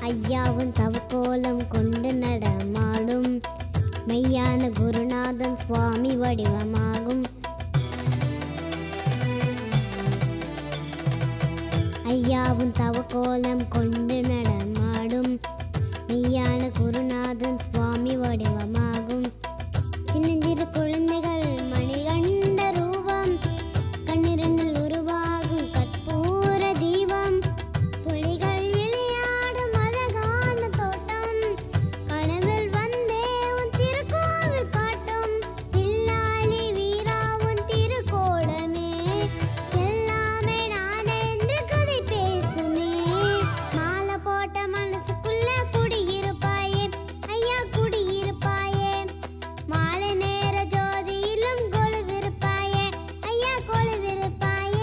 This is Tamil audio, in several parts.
ஐயாவும் தவக்கோலம் கொண்டு நடமாடும் மெய்யான குருநாதன் சுவாமி வடிவமாகும் ஐயாவும் தவக்கோலம் கொண்டு நடமாடும் மெய்யான குருநாதன் சுவாமி வடிவமாகும் சின்னஞ்சிறு குழந்தைகள் மணிகண்ட ரூபம் கண்ணிரண்டில் உருவாகும் கற்பூர தீபம் புலிகள் விளையாடும் அழகான தோட்டம் கனவில் வந்தே உன் திருக்கோவில் காட்டும் பில்லாளி வீரா உன் திருக்கோலமே எல்லாமே நான் என்று கதை பேசுமே மாலை போட்ட மனசுக்குள்ள குடியிருப்பாயே ஐயா குடியிருப்பாயே மாலை நேர ஜோதியிலும் கொலுவிருப்பாயே ஐயா கொலுவிருப்பாயே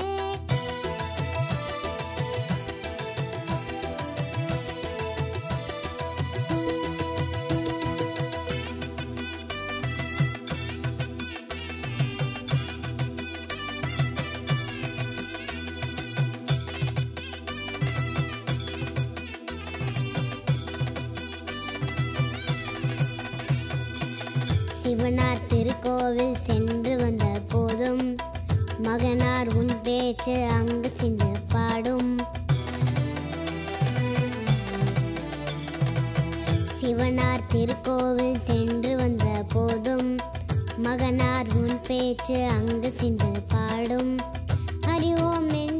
சிவனார் திருக்கோவில் சென்று வந்த போதும் மகனார் உன் பேச்சு அங்கு சென்று பாடும் சிவனார் திருக்கோவில் சென்று வந்த போதும் மகனார் உன் பேச்சு அங்கு சென்று பாடும் ஹரி ஓம் என்